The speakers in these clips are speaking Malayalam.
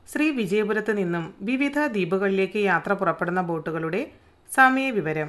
ശ്രീ വിജയപുരത്ത് നിന്നും വിവിധ ദ്വീപുകളിലേക്ക് യാത്ര പുറപ്പെടുന്ന ബോട്ടുകളുടെ സമയവിവരം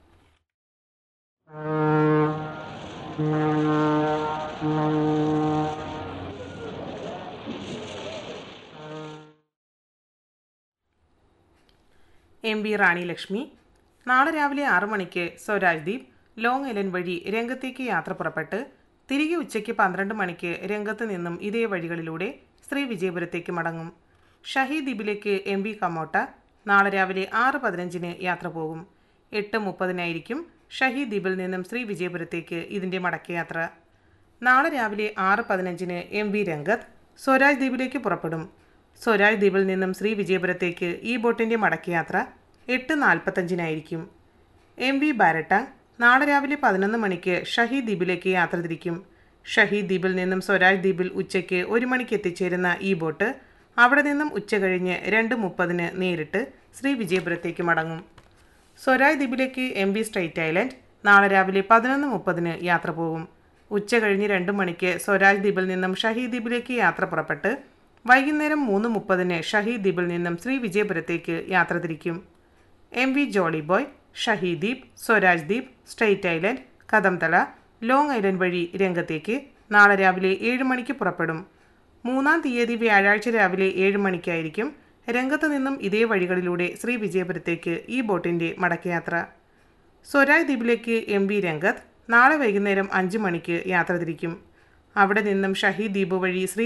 എം ബി റാണി ലക്ഷ്മി നാളെ രാവിലെ ആറു മണിക്ക് സ്വരാജ് ദ്വീപ് ലോങ് ഐലൻഡ് വഴി രംഗത്തേക്ക് യാത്ര പുറപ്പെട്ട് തിരികെ ഉച്ചയ്ക്ക് പന്ത്രണ്ട് മണിക്ക് രംഗത്ത് നിന്നും ഇതേ വഴികളിലൂടെ ശ്രീ വിജയപുരത്തേക്ക് മടങ്ങും ഷഹീദ് ദ്വീപിലേക്ക് എം ബി കമോട്ട നാളെ രാവിലെ ആറ് പതിനഞ്ചിന് യാത്ര പോകും എട്ട് മുപ്പതിനായിരിക്കും ഷഹീദ് ദ്വീപിൽ നിന്നും ശ്രീ വിജയപുരത്തേക്ക് ഇതിൻ്റെ മടക്കയാത്ര നാളെ രാവിലെ ആറ് പതിനഞ്ചിന് എം വി രംഗത്ത് സ്വരാജ് ദ്വീപിലേക്ക് പുറപ്പെടും സ്വരാജ് ദ്വീപിൽ നിന്നും ശ്രീ വിജയപുരത്തേക്ക് ഈ ബോട്ടിൻ്റെ മടക്കയാത്ര എട്ട് നാൽപ്പത്തഞ്ചിനായിരിക്കും എം വി ബാരട്ടാങ് നാളെ രാവിലെ പതിനൊന്ന് മണിക്ക് ഷഹീദ് ദ്വീപിലേക്ക് യാത്ര തിരിക്കും ഷഹീദ് ദ്വീപിൽ നിന്നും സ്വരാജ് ദ്വീപിൽ ഉച്ചയ്ക്ക് ഒരു മണിക്ക് എത്തിച്ചേരുന്ന ഈ ബോട്ട് അവിടെ നിന്നും ഉച്ച കഴിഞ്ഞ് രണ്ട് മുപ്പതിന് നേരിട്ട് ശ്രീ വിജയപുരത്തേക്ക് മടങ്ങും സ്വരാജ് ദ്വീപിലേക്ക് എം ബി സ്ട്രൈറ്റ് ഐലൻഡ് നാളെ രാവിലെ പതിനൊന്ന് മുപ്പതിന് യാത്ര പോകും ഉച്ച കഴിഞ്ഞ് രണ്ട് മണിക്ക് സ്വരാജ് ദ്വീപിൽ നിന്നും ഷഹീദ് ദ്വീപിലേക്ക് യാത്ര പുറപ്പെട്ട് വൈകുന്നേരം മൂന്ന് മുപ്പതിന് ഷഹീദ് ദ്വീപിൽ നിന്നും ശ്രീ വിജയപുരത്തേക്ക് യാത്ര തിരിക്കും M V Jolly Boy Shaheed Dweep Swaraj Dweep Strait Island Kadamtala Long Island വഴി രംഗത്തേക്ക് നാളെ രാവിലെ ഏഴ് മണിക്ക് പുറപ്പെടും മൂന്നാം തീയതി വ്യാഴാഴ്ച രാവിലെ ഏഴ് മണിക്കായിരിക്കും രംഗത്ത് നിന്നും ഇതേ വഴികളിലൂടെ ശ്രീ വിജയപുരത്തേക്ക് ഈ ബോട്ടിൻ്റെ മടക്കയാത്ര സ്വരാജ് ദ്വീപിലേക്ക് എം വി രംഗത്ത് നാളെ വൈകുന്നേരം അഞ്ച് മണിക്ക് യാത്ര തിരിക്കും അവിടെ നിന്നും ഷഹീദ് ദ്വീപ് വഴി ശ്രീ